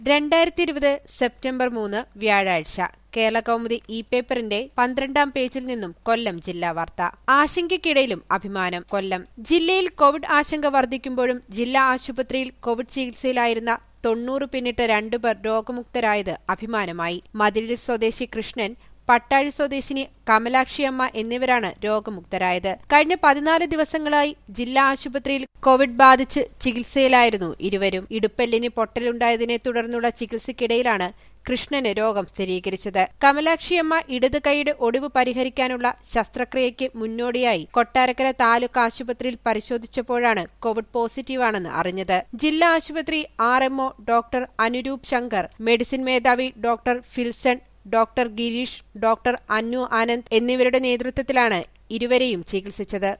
രണ്ടായിരത്തി ഇരുപത് സെപ്റ്റംബർ മൂന്ന് വ്യാഴാഴ്ച കേരള കൗമുദി ഇ പേപ്പറിന്റെ പന്ത്രണ്ടാം പേജിൽ നിന്നും കൊല്ലം ജില്ലാ വാർത്ത ആശങ്കയ്ക്കിടയിലും അഭിമാനം കൊല്ലം ജില്ലയിൽ കോവിഡ് ആശങ്ക വർദ്ധിക്കുമ്പോഴും ജില്ലാ ആശുപത്രിയിൽ കോവിഡ് ചികിത്സയിലായിരുന്ന തൊണ്ണൂറ് പിന്നിട്ട് രണ്ടുപേർ രോഗമുക്തരായത് അഭിമാനമായി മതിലിൽ സ്വദേശി കൃഷ്ണൻ പട്ടാഴി സ്വദേശിനി കമലാക്ഷിയമ്മ എന്നിവരാണ് രോഗമുക്തരായത് കഴിഞ്ഞ പതിനാല് ദിവസങ്ങളായി ജില്ലാ ആശുപത്രിയിൽ കോവിഡ് ബാധിച്ച് ചികിത്സയിലായിരുന്നു ഇരുവരും ഇടുപ്പെല്ലിന് പൊട്ടലുണ്ടായതിനെ തുടർന്നുള്ള ചികിത്സയ്ക്കിടയിലാണ് കൃഷ്ണന് രോഗം സ്ഥിരീകരിച്ചത് കമലാക്ഷിയമ്മ ഇടത് കൈയുടെ ഒടിവ് പരിഹരിക്കാനുള്ള ശസ്ത്രക്രിയയ്ക്ക് മുന്നോടിയായി കൊട്ടാരക്കര താലൂക്ക് ആശുപത്രിയിൽ പരിശോധിച്ചപ്പോഴാണ് കോവിഡ് പോസിറ്റീവാണെന്ന് അറിഞ്ഞത് ജില്ലാ ആശുപത്രി R MO doctor Anurup Shankar medicine മേധാവി doctor Filson doctor Girish doctor Annu Anand എന്നിവരുടെ നേതൃത്വത്തിലാണ് ഇരുവരെയും ചികിത്സിച്ചത്